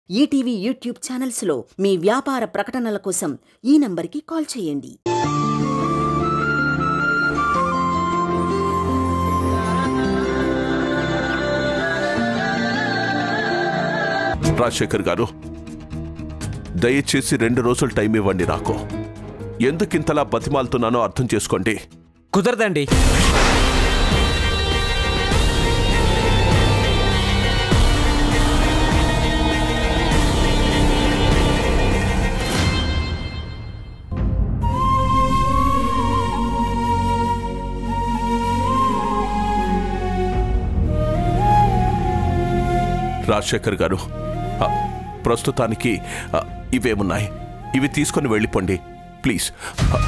ETV YouTube ఛానల్స్లో మీ వ్యాపార ప్రకటనల కోసం ఈ నంబర్కి కాల్ చేయండి రాజశేఖర్ గారు దయచేసి రెండు రోజులు టైం ఇవ్వండి నాకు ఎందుకింతలా బతిమాలుతున్నానో అర్థం చేసుకోండి కుదరదండి రాజశేఖర్ గారు ఆ, ప్రస్తుతానికి ఆ, ఇవేమున్నాయి ఇవి తీసుకొని వెళ్ళిపోండి ప్లీజ్ ఆ,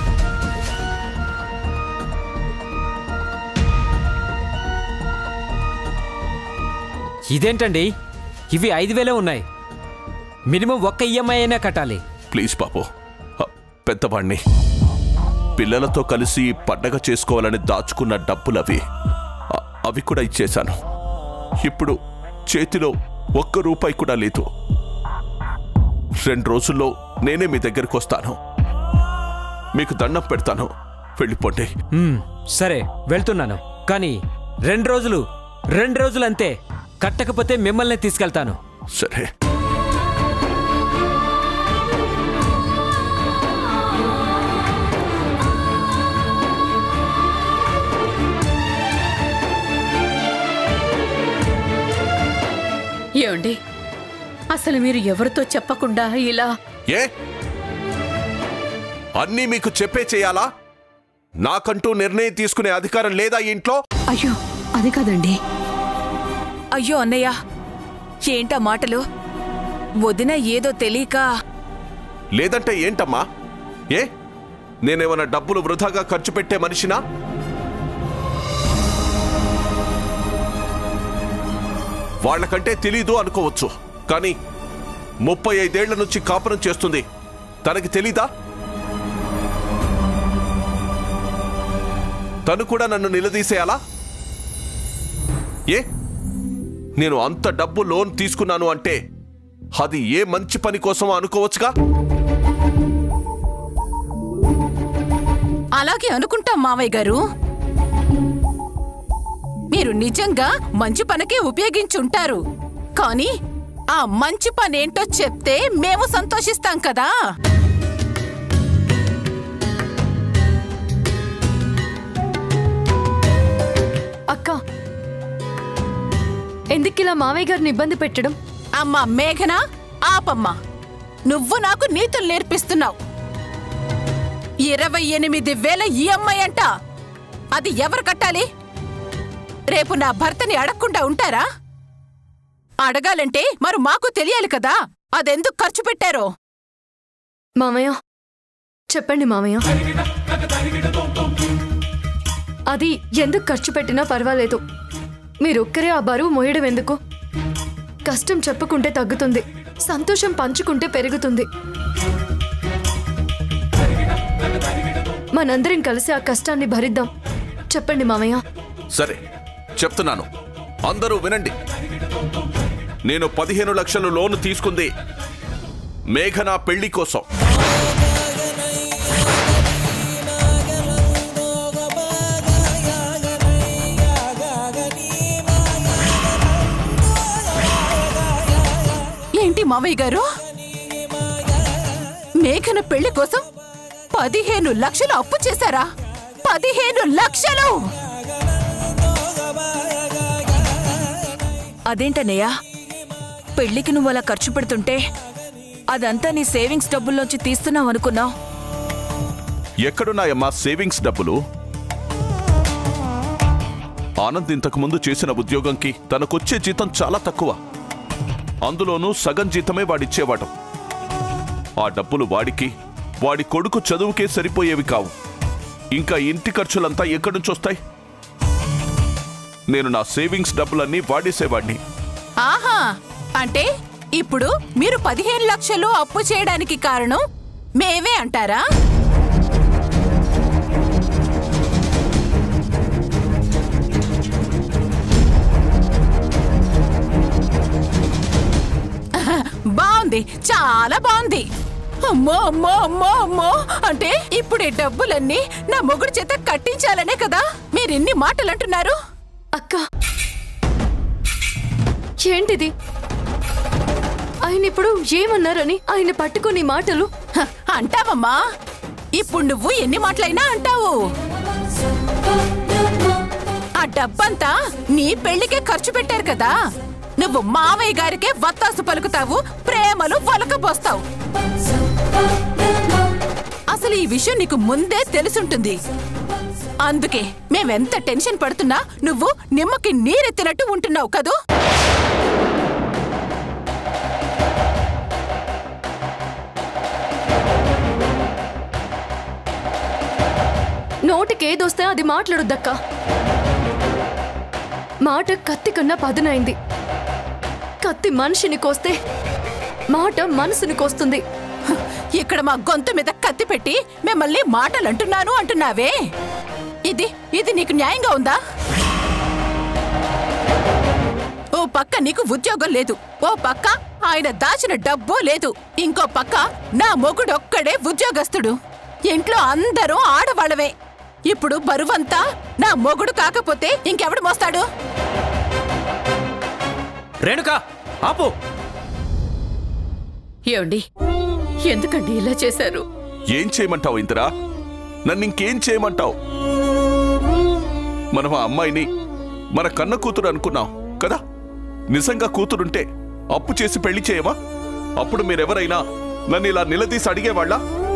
ఇదేంటండి ఇవి ఐదు వేలే ఉన్నాయి మినిమం ఒక్క ఈఎంఐ అయినా కట్టాలి ప్లీజ్ బాబు ఆ, పెద్దవాణ్ణి పిల్లలతో కలిసి పండగ చేసుకోవాలని దాచుకున్న డబ్బులవి ఆ, అవి కూడా ఇచ్చేశాను ఇప్పుడు చేతిలో ఒక్క రూపాయి కూడా లేదు రెండు రోజుల్లో నేనే మీ దగ్గరికి వస్తాను మీకు దండం పెడతాను వెళ్ళిపోండి మ్మ్, సరే వెళ్తున్నాను కానీ రెండు రోజులు రెండు రోజులు అంతే కట్టకపోతే మిమ్మల్ని తీసుకెళ్తాను సరే ఏమండి అసలు మీరు ఎవరితో చెప్పకుండా ఇలా ఏ అన్నీ మీకు చెప్పే చేయాలా నాకంటూ నిర్ణయం తీసుకునే అధికారం లేదా ఈ ఇంట్లో అయ్యో అది కాదండి అయ్యో అన్నయ్య ఏంటా మాటలు వదిన ఏదో తెలియక లేదంటే ఏంటమ్మా ఏ నేనేమన్నా డబ్బులు వృధాగా ఖర్చు పెట్టే మనిషినా వాళ్ళకంటే తెలీదు అనుకోవచ్చు కానీ ముప్పై ఐదేళ్ల నుంచి కాపురం చేస్తుంది తనకి తెలీదా తను కూడా నన్ను నిలదీసేయాలా ఏ నేను అంత డబ్బు లోన్ తీసుకున్నాను అంటే అది ఏ మంచి పని కోసమో అనుకోవచ్చుగా అలాగే అనుకుంటాం మావయ్య గారు మీరు నిజంగా మంచి పనికే ఉపయోగించుంటారు కానీ ఆ మంచి పని ఏంటో చెప్తే మేము సంతోషిస్తాం కదా అక్క ఎందుకిలా మావయ్య గారిని ఇబ్బంది పెట్టడం అమ్మా మేఘన ఆపమ్మా నువ్వు నాకు నీతులు నేర్పిస్తున్నావు ఇరవై ఎనిమిది వేల ఈఎంఐ అంట అది ఎవరు కట్టాలి రేపు నా భర్తని అడగకుండా ఉంటారా అడగాలంటే మరి మాకు తెలియాలి కదా అదెందుకు ఖర్చు పెట్టారో మామయ్య చెప్పండి మామయ్య అది ఎందుకు ఖర్చు పెట్టినా పర్వాలేదు మీరొక్కరే ఆ బరువు మోయడం ఎందుకు కష్టం చెప్పుకుంటే తగ్గుతుంది సంతోషం పంచుకుంటే పెరుగుతుంది మనందరం కలిసి ఆ కష్టాన్ని భరిద్దాం చెప్పండి మామయ్య సరే చెప్తున్నాను అందరూ వినండి నేను పదిహేను లక్షలు లోను తీసుకుంది మేఘన పెళ్లి కోసం ఏంటి మావయ్య గారు మేఘన పెళ్లి కోసం పదిహేను లక్షలు అప్పు చేశారా పదిహేను లక్షలు అదేంటన్నయ్య పెళ్లికి నువ్వు అలా ఖర్చు పెడుతుంటే అదంతా నీ సేవింగ్స్ డబ్బుల్లోంచి తీస్తున్నావు అనుకున్నావు ఎక్కడున్నాయమ్మా సేవింగ్స్ డబ్బులు ఆనంద్ ఇంతకు ముందు చేసిన ఉద్యోగంకి తనకొచ్చే జీతం చాలా తక్కువ అందులోనూ సగం జీతమే వాడిచ్చేవాడు ఆ డబ్బులు వాడికి వాడి కొడుకు చదువుకే సరిపోయేవి కావు ఇంకా ఇంటి ఖర్చులంతా ఎక్కడి నుంచి వస్తాయి నేను నా సేవింగ్స్ డబ్బులన్నీ వాడేసేవాడిని ఆహా అంటే ఇప్పుడు మీరు పదిహేను లక్షలు అప్పు చేయడానికి కారణం మేవే అంటారా బా బాగుంది చాలా బాగుంది అమ్మో అమ్మో అమ్మో అమ్మో అంటే ఇప్పుడు ఈ డబ్బులన్నీ నా మొగుడు చేత కట్టించాలనే కదా మీరు ఇన్ని మాటలు అంటున్నారు అక్క ఏంటిది ఆయన ఇప్పుడు ఏమన్నారని ఆయన పట్టుకుని మాటలు హ, అంటావమ్మా ఇప్పుడు నువ్వు ఎన్ని మాటలైనా అంటావు ఆ డబ్బంతా నీ పెళ్లికే ఖర్చు పెట్టారు కదా నువ్వు మావయ్య గారికే వత్తాసు పలుకుతావు ప్రేమలు వలకబోస్తావు అసలు ఈ విషయం నీకు ముందే తెలుసుంటుంది అందుకే మేమెంత టెన్షన్ పడుతున్నా నువ్వు నిమ్మకి నీరెత్తినట్టు ఉంటున్నావు కదూ నోటికి ఏదొస్తే అది మాట్లాడొద్దక్క మాట కత్తి కన్నా పదునైంది కత్తి మనిషిని కోస్తే మాట మనసుని కోస్తుంది హ, ఇక్కడ మా గొంతు మీద కత్తి పెట్టి మిమ్మల్ని మాటలు అంటున్నాను అంటున్నావే ఇది ఇది నీకు న్యాయంగా ఉందా ఓ పక్క నీకు ఉద్యోగం లేదు ఓ పక్క ఆయన దాచిన డబ్బు లేదు ఇంకో పక్క నా మొగుడొక్కడే ఉద్యోగస్తుడు ఇంట్లో అందరూ ఆడవాళ్ళవే ఇప్పుడు బరువంతా నా మొగుడు కాకపోతే ఇంకెవడు మోస్తాడు రేణుకా ఆపు ఏమండి ఎందుకండి ఇలా చేశారు ఏం చేయమంటావు ఇందిరా నన్ను ఇంకేం చేయమంటావు మనం ఆ అమ్మాయిని మన కన్న కూతురు అనుకున్నాం కదా నిజంగా కూతురుంటే అప్పు చేసి పెళ్లి చేయవా అప్పుడు మీరెవరైనా నన్ను ఇలా నిలదీసి అడిగేవాళ్ళ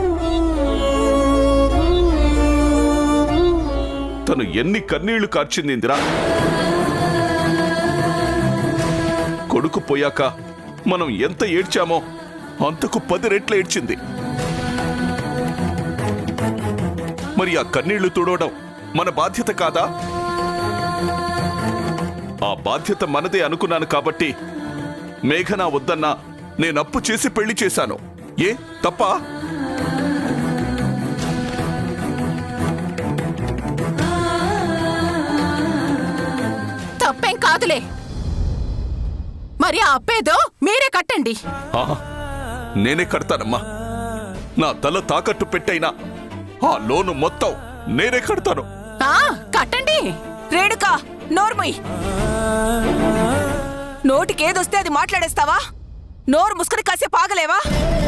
తను ఎన్ని కన్నీళ్లు కార్చింది ఇందిరా కొడుకు పోయాక మనం ఎంత ఏడ్చామో అంతకు పది రెట్లు ఏడ్చింది మరి ఆ కన్నీళ్లు తుడవడం మన బాధ్యత కాదా ఆ బాధ్యత మనదే అనుకున్నాను కాబట్టి మేఘన వద్దన్నా నేను అప్పు చేసి పెళ్లి చేశాను ఏ తప్ప తప్పేం కాదులే మరి ఆ అప్పేదో మీరే కట్టండి ఆహా, నేనే కడతానమ్మా నా తల తాకట్టు పెట్టైనా ఆ లోను మొత్తం నేనే కడతాను ఆ కట్టండి రేణుకా నోర్ముయ్ నోటికేదొస్తే అది మాట్లాడేస్తావా నోరు ముసుకుని కాసేపు ఆగలేవా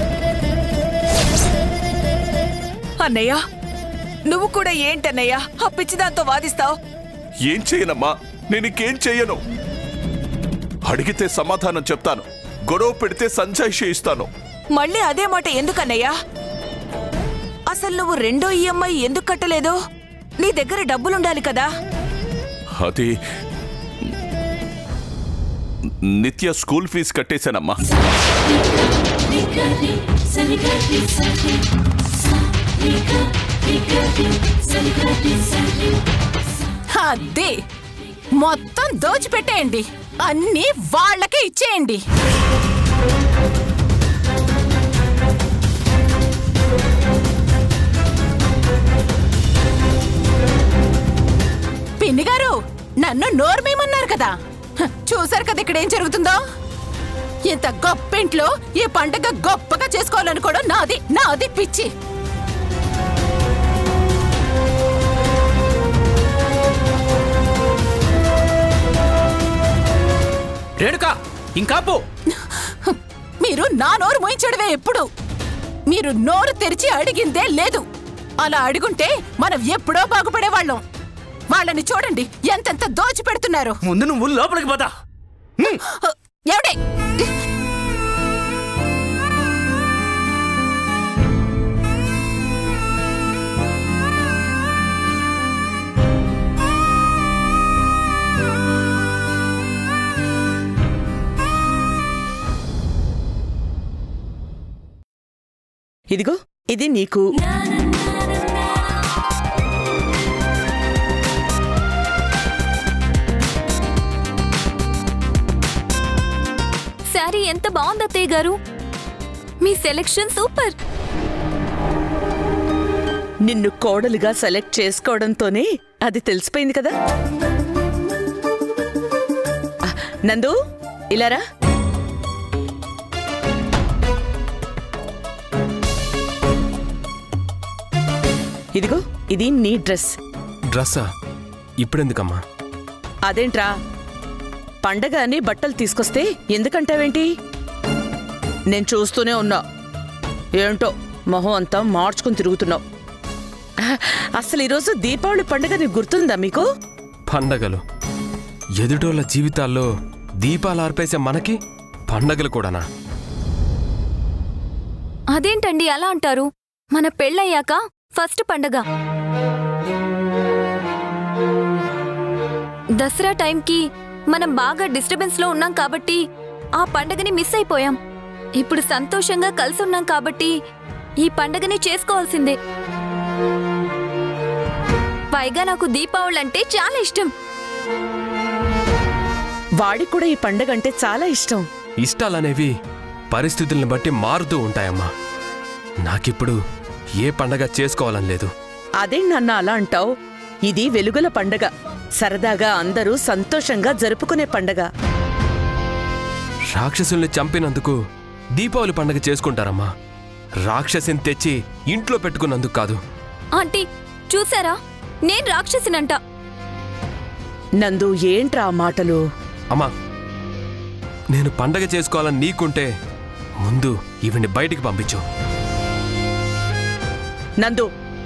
అన్నయ్య నువ్వు కూడా ఏంటన్నయ్య ఆ పిచ్చిదాంతో వాదిస్తావు ఏం చేయనమ్మా నేను ఇంకేం చెయ్యను అడిగితే సమాధానం చెప్తాను గొడవ పెడితే సంజాయిషి ఇస్తాను మళ్ళీ అదే మాట ఎందుకన్నయ్యా అసలు నువ్వు రెండో ఈఎంఐ ఎందుకు కట్టలేదు నీ దగ్గర డబ్బులుండాలి కదా అది నిత్య స్కూల్ ఫీజు కట్టేశానమ్మా అదే మొత్తం దోచిపెట్టేయండి అన్నీ వాళ్ళకే ఇచ్చేయండి పిన్ని గారు నన్ను నోర్మేమన్నారు కదా హ, చూశారు కదా ఇక్కడ ఏం జరుగుతుందో ఇంత గొప్పింట్లో ఈ పండగ గొప్పగా చేసుకోవాలనుకోవడం నాది నాది పిచ్చి రేణుకా ఇంకాపు మీరు నా నోరు మోయించడమే ఎప్పుడు మీరు నోరు తెరిచి అడిగిందే లేదు అలా అడుగుంటే మనం ఎప్పుడో బాగుపడేవాళ్ళం వాళ్ళని చూడండి ఎంతెంత దోచి పెడుతున్నారు ముందు నువ్వు లోపలికి పోతా ఎవడే ఇదిగో ఇది నీకు శారీ ఎంత బాగుంది అత్తయ్య గారు మీ సెలెక్షన్ సూపర్ నిన్ను కోడలుగా సెలెక్ట్ చేసుకోవడంతోనే అది తెలిసిపోయింది కదా ఆ, నందు ఇలారా ఇదిగో ఇది నీ డ్రెస్ డ్రెస్సా ఇప్పుడెందుకమ్మా అదేంట్రా పండగ అని బట్టలు తీసుకొస్తే ఎందుకంటావేంటి నేను చూస్తూనే ఉన్నా ఏంటో మొహం అంతా మార్చుకుని తిరుగుతున్నావు అసలు ఈరోజు దీపావళి పండుగ నీకు గుర్తుందా మీకు పండగలు ఎదుటోళ్ళ జీవితాల్లో దీపాలు ఆర్పేసే మనకి పండగలు కూడానా అదేంటండి అలా అంటారు మన పెళ్ళయ్యాక ఫస్ట్ పండగ దసరా టైంకి మనం బాగా డిస్టర్బెన్స్ లో ఉన్నాం కాబట్టి ఆ పండగని మిస్ అయిపోయాం ఇప్పుడు సంతోషంగా కలిసి ఉన్నాం కాబట్టి ఈ పండగని చేసుకోవాల్సిందే పైగా నాకు దీపావళి అంటే చాలా ఇష్టం వాడికి కూడా ఈ పండగ అంటే చాలా ఇష్టం ఇష్టాలనేవి పరిస్థితుల్ని బట్టి మారుతూ ఉంటాయమ్మా నాకిప్పుడు ఏ పండగ చేసుకోవాలని లేదు అదేం నాన్న అలా అంటావు ఇది వెలుగుల పండగ సరదాగా అందరూ సంతోషంగా జరుపుకునే పండగ రాక్షసుల్ని చంపినందుకు దీపావళి పండగ చేసుకుంటారమ్మా రాక్షసిని తెచ్చి ఇంట్లో పెట్టుకున్నందుకు కాదు ఆంటీ చూసారా నేను రాక్షసినంట నందు ఏంట్రా ఆ మాటలు అమ్మా నేను పండగ చేసుకోవాలని నీకుంటే ముందు ఈవిని బయటికి పంపించు నందు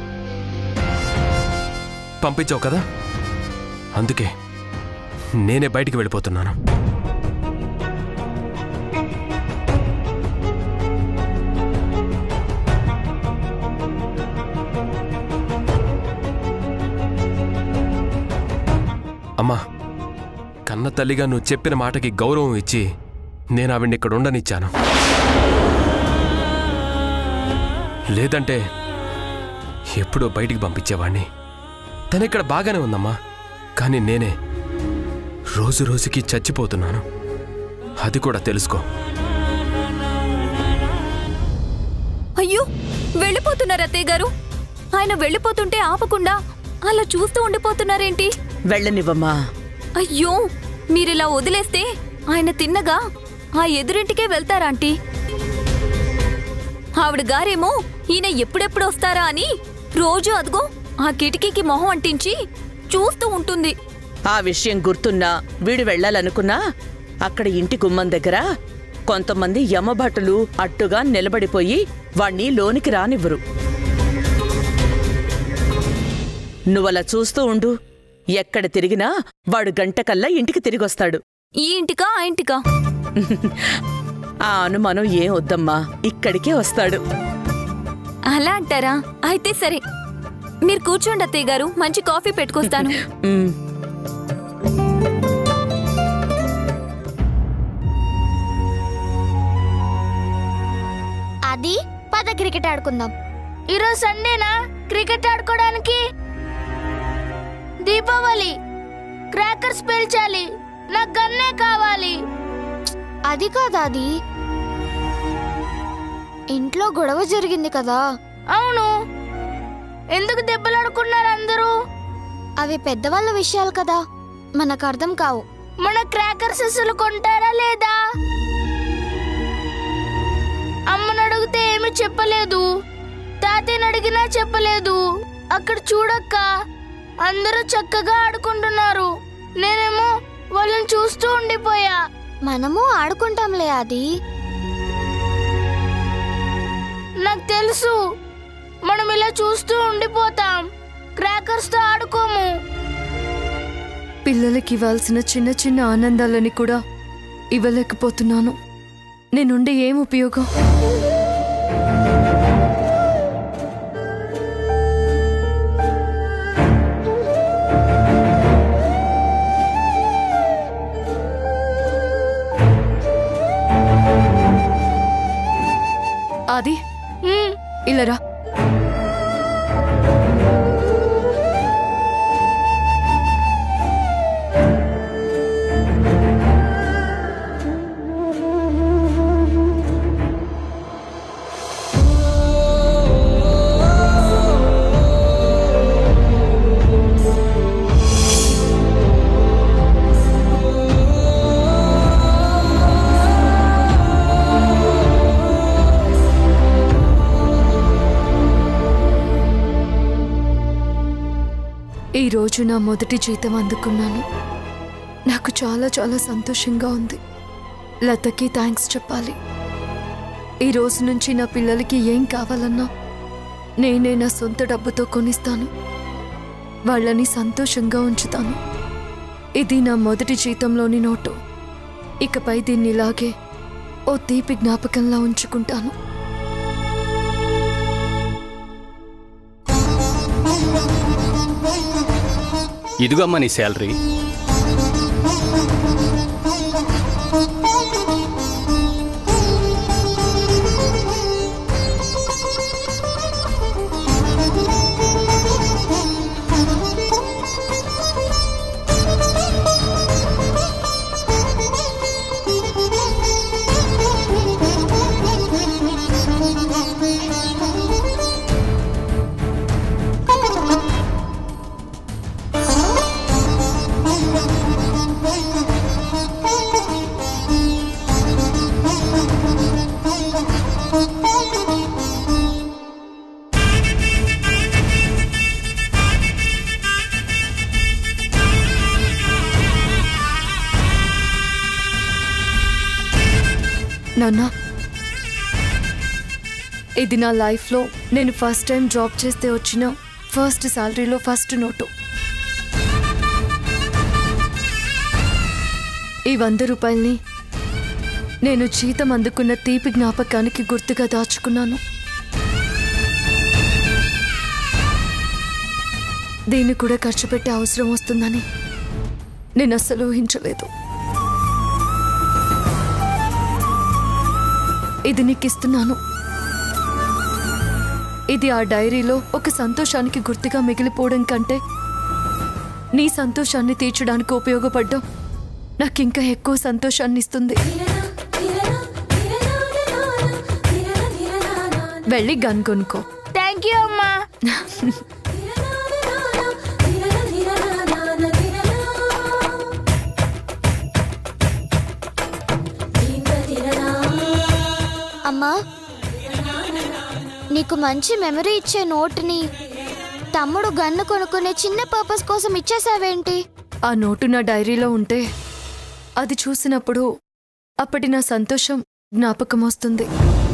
పంపించావు కదా అందుకే నేనే బయటికి వెళ్ళిపోతున్నాను అమ్మా కన్న తల్లిగా నువ్వు చెప్పిన మాటకి గౌరవం ఇచ్చి నేను ఆవిడ్ని ఇక్కడ ఉండనిచ్చాను లేదంటే ఎప్పుడో బయటికి పంపించేవాణ్ణి తనిక్కడ బాగానే ఉందమ్మా కానీ నేనే రోజు రోజుకి చచ్చిపోతున్నాను అది కూడా తెలుసుకో అయ్యో వెళ్ళిపోతున్నారు అత్తయ్య గారు ఆయన వెళ్ళిపోతుంటే ఆపకుండా అలా చూస్తూ ఉండిపోతున్నారేంటి వెళ్ళనివ్వమ్మా అయ్యో మీరిలా వదిలేస్తే ఆయన తిన్నగా ఆ ఎదురింటికే వెళ్తారాంటీ ఆవిడ గారేమో ఈయన ఎప్పుడెప్పుడు వస్తారా అని రోజు అదిగో ఆ కిటికీకి మొహం అంటించి చూస్తూ ఉంటుంది ఆ విషయం గుర్తున్నా వీడు వెళ్ళాలనుకున్నా అక్కడ ఇంటి గుమ్మం దగ్గర కొంతమంది యమభటులు అట్టుగా నిలబడిపోయి వాణ్ణి లోనికి రానివ్వరు నువ్వలా చూస్తూ ఉండు ఎక్కడ తిరిగినా వాడు గంటకల్లా ఇంటికి తిరిగొస్తాడు ఈ ఇంటికా ఆ ఇంటికా ఆ అనుమానం ఏం వద్దమ్మా ఇక్కడికే వస్తాడు అలా అంటారా అయితే సరే మీరు కూర్చోండి అత్తయ్య గారు మంచి కాఫీ పెట్టుకొస్తాను ఉమ్. అది పద క్రికెట్ ఆడుకుందాం ఈరోజు సండేనా క్రికెట్ ఆడుకోవడానికి దీపావళి క్రాకర్స్ పేల్చాలి నాకు గన్నే కావాలి అది కాదా అది ఇంట్లో గొడవ జరిగింది కదా అవును ఎందుకు దెబ్బలాడుకున్నారు అందరూ అవి పెద్దవాళ్ళ విషయాలు కదా మనకు అర్థం కావు మన క్రాకర్స్ అసలు కొంటారా లేదా అమ్మను అడిగితే ఏమి చెప్పలేదు తాతయ్యని అడిగినా చెప్పలేదు అక్కడ చూడక్క అందరూ చక్కగా ఆడుకుంటున్నారు నేనేమో వాళ్ళని చూస్తూ ఉండిపోయా మనము ఆడుకుంటాంలే అది నాకు తెలుసు మనం ఇలా చూస్తూ ఉండిపోతాం క్రాకర్స్ తో ఆడుకోము పిల్లలకి ఇవ్వాల్సిన చిన్న చిన్న ఆనందాలని కూడా ఇవ్వలేకపోతున్నాను నేనుండి ఏం ఉపయోగం ఆది ఇలా రా ఈరోజు నా మొదటి జీతం అందుకున్నాను నాకు చాలా చాలా సంతోషంగా ఉంది లతకి థ్యాంక్స్ చెప్పాలి ఈ రోజు నుంచి నా పిల్లలకి ఏం కావాలన్నా నేనే నా సొంత డబ్బుతో కొనిస్తాను వాళ్ళని సంతోషంగా ఉంచుతాను ఇది నా మొదటి జీతంలోని నోటు ఇకపై దీన్ని ఇలాగే ఓ తీపి జ్ఞాపకంలా ఉంచుకుంటాను ఇదిగోమ్మా నీ శాలరీ నాన్న ఇది నా లైఫ్లో నేను ఫస్ట్ టైం జాబ్ చేస్తే వచ్చిన ఫస్ట్ శాలరీలో ఫస్ట్ నోటు ఈ వంద రూపాయల్ని నేను జీతం అందుకున్న తీపి జ్ఞాపకానికి గుర్తుగా దాచుకున్నాను దీన్ని కూడా ఖర్చు పెట్టే అవసరం వస్తుందని నేను అస్సలు ఊహించలేదు ఇది నీకు ఇస్తున్నాను ఇది ఆ డైరీలో ఒక సంతోషానికి గుర్తుగా మిగిలిపోవడం కంటే నీ సంతోషాన్ని తీర్చడానికి ఉపయోగపడ్డం నాకింకా ఎక్కువ సంతోషాన్ని ఇస్తుంది వెళ్ళి గన్ కొనుక్కో థ్యాంక్ యూ అమ్మా అమ్మా నీకు మంచి మెమరీ ఇచ్చే నోటుని తమ్ముడు గన్ను కొనుక్కునే చిన్న పర్పస్ కోసం ఇచ్చేసావేంటి ఆ నోటు నా డైరీలో ఉంటే అది చూసినప్పుడు అప్పటి నా సంతోషం జ్ఞాపకం వస్తుంది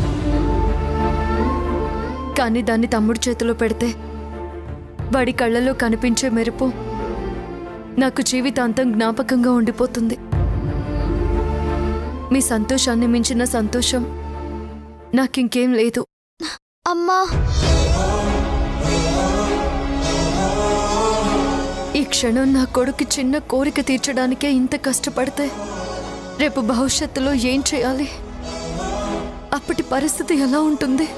కానీ దాన్ని తమ్ముడు చేతిలో పెడితే వాడి కళ్ళలో కనిపించే మెరుపు నాకు జీవితాంతం జ్ఞాపకంగా ఉండిపోతుంది మీ సంతోషాన్ని మించిన సంతోషం నాకింకేం లేదు అమ్మా ఈ క్షణం నా కొడుకు చిన్న కోరిక తీర్చడానికే ఇంత కష్టపడితే రేపు భవిష్యత్తులో ఏం చేయాలి అప్పటి పరిస్థితి ఎలా ఉంటుంది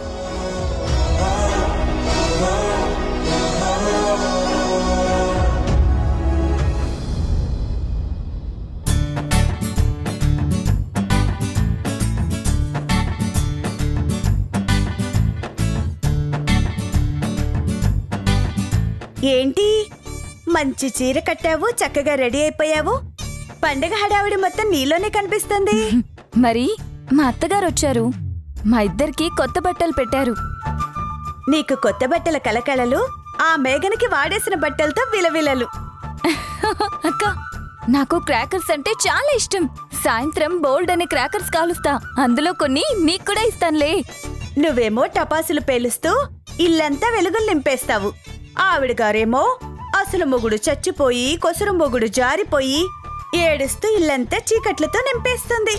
ఏంటి మంచి చీర కట్టావు చక్కగా రెడీ అయిపోయావు పండగ హడావిడి మొత్తం నీలోనే కనిపిస్తుంది మరి మా అత్తగారు వచ్చారు మా ఇద్దరికి కొత్త బట్టలు పెట్టారు నీకు కొత్త బట్టల కలకళలు ఆ మేఘనకి వాడేసిన బట్టలతో విలవిలలు అక్క నాకు క్రాకర్స్ అంటే చాలా ఇష్టం సాయంత్రం బోల్డ్ అనే క్రాకర్స్ కాలుస్తా అందులో కొన్ని మీకు కూడా ఇస్తానులే నువ్వేమో టపాసులు పేలుస్తూ ఇల్లంతా వెలుగులు నింపేస్తావు ఆవిడ గారేమో అసలు మొగుడు చచ్చిపోయి కొసరు మొగుడు జారిపోయి ఏడుస్తూ ఇల్లంతా చీకట్లతో నింపేస్తుంది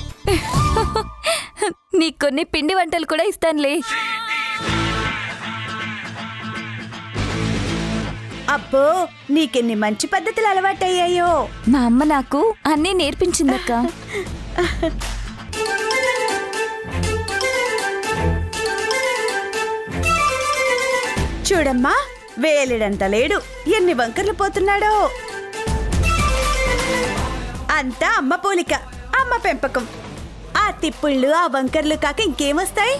నీకు కొన్ని పిండి వంటలు కూడా ఇస్తానులే అబ్బో నీకెన్ని మంచి పద్ధతులు అలవాటయ్యాయో మా అమ్మ నాకు అన్నీ నేర్పించిందక్క చూడమ్మా వేలిడంత లేడు ఎన్ని వంకర్లు పోతున్నాడో అంతా అమ్మ పోలిక అమ్మ పెంపకం ఆ తిప్పుళ్ళు ఆ వంకర్లు కాక ఇంకేమొస్తాయి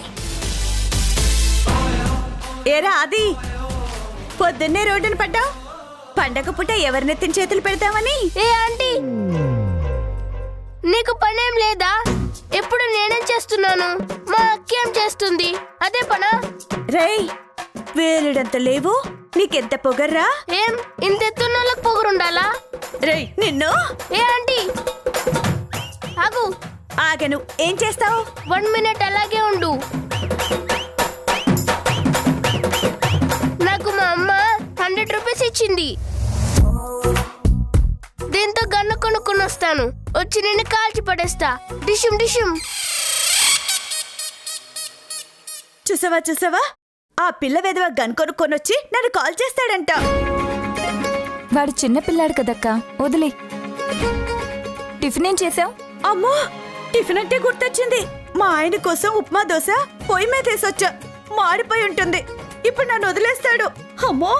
ఏరా అది పొద్దున్నే రోడ్డున పడ్డావు పండగ పూట ఎవరినెత్తిన చేతులు పెడతామని ఏ ఆంటీ నీకు పనేం లేదా ఎప్పుడు నేనేం చేస్తున్నాను మా అక్కేం చేస్తుంది అదే పనా రేయ్ వేలుడంత లేవు నీకెంత పొగర్రా ఏం ఇంత ఎత్తున్న వాళ్ళకి పొగరుండాలా రేయ్ నిన్ను ఏ ఆంటీ ఆగు ఆగను ఏం చేస్తావు వన్ మినిట్ అలాగే ఉండు నాకు మా అమ్మ హండ్రెడ్ రూపీస్ ఇచ్చింది దీంతో గన్ను కొనుక్కొని వస్తాను వచ్చి నిన్ను కాల్చి పడేస్తా డిషుమ్ డిషుమ్ చూసావా చూసావా ఆ పిల్ల వెధవ గన్ కొనుక్కొనొచ్చి నన్ను కాల్ చేస్తాడంట వాడు చిన్న పిల్లాడు కదక్క వదిలే టిఫిన్ ఏం చేసావు అమ్మో టిఫిన్ అంటే గుర్తొచ్చింది మా ఆయన కోసం ఉప్మా దోశ పొయ్యి మీద వేసొచ్చా మాడిపోయి ఉంటుంది ఇప్పుడు నన్ను వదిలేస్తాడు అమ్మో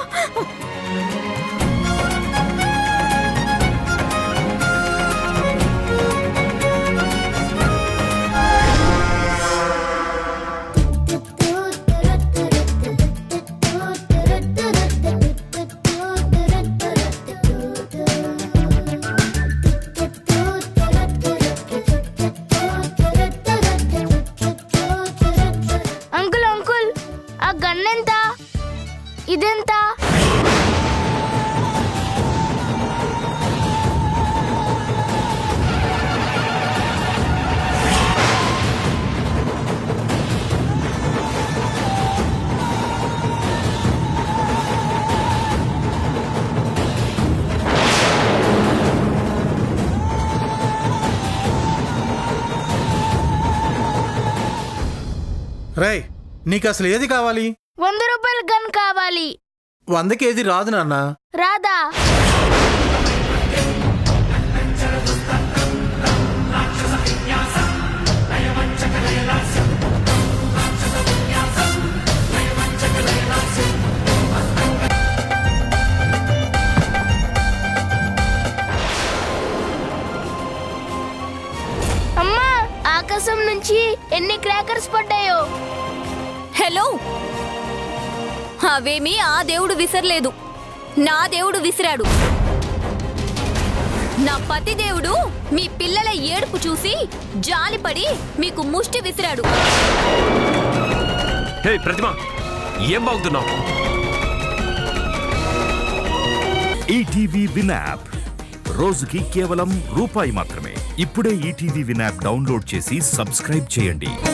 అంకుల్ అంకుల్ ఆ గన్ ఎంత ఇదెంత రేయ్ నీకు అసలు ఏది కావాలి వంద రూపాయల గన్ కావాలి వందకి ఏది రాదు నాన్న రాదా అమ్మా ఆకాశం నుంచి ఎన్ని క్రాకర్స్ పడ్డాయో హలో అవేమీ ఆ దేవుడు విసరలేదు నా దేవుడు విసిరాడు నా పతి దేవుడు మీ పిల్లల ఏడుపు చూసి జాలిపడి మీకు ముష్టి విసిరాడు హే ప్రతిమ ఏం బాగుతున్నావు ఈటీవీ విన్ యాప్ రోజుకి కేవలం రూపాయి మాత్రమే ఇప్పుడే ఈటీవీ విన్ యాప్ డౌన్లోడ్ చేసి సబ్స్క్రైబ్ చేయండి